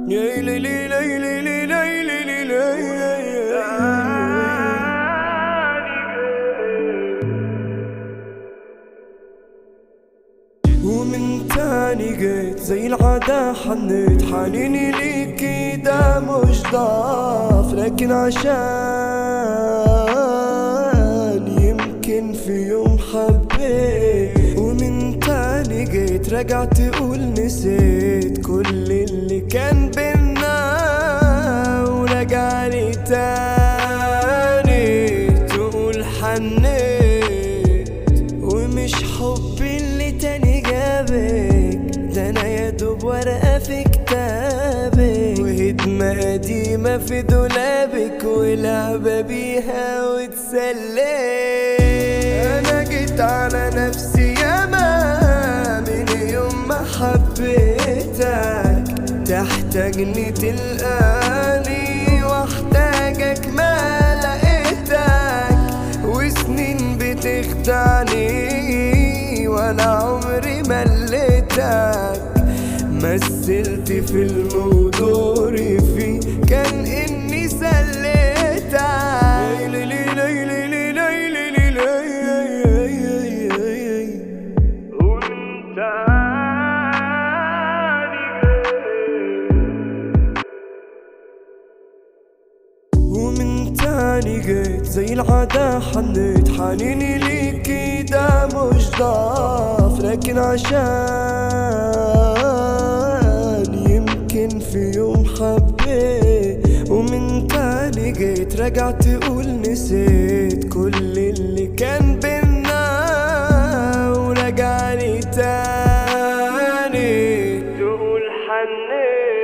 يا ليلي ليلي ليلي ليلي ومن تاني جيت زي العادة حنيت حنيني ليكي ده مش ضعف لكن عشان يمكن في يوم حبيت ومن تاني جيت رجعت تقول نسيت كل اللي كان بينا ورجعني تاني تقول حنيت ومش حبي اللي تاني جابك ده انا يا دوب ورقة في كتابك وهدمة قديمة في دولابك ولعبة بيها واتسليت انا جيت على نفسي ياما من يوم ما حبيتك تحتاجني تلقاني واحتاجك ما لقيتك وسنين بتخدعني وانا عمري مليتك مثلت فيلم ودوري فيه كان اني سليتك ليلي ليلي ليلي ليلي ليلي وانت ومن تاني جيت زي العادة حنيت حنيني ليكي ده مش ضعف لكن عشان يمكن في يوم حبيت ومن تاني جيت رجعت تقول نسيت كل اللي كان بينا ورجعني تاني تقول حنيت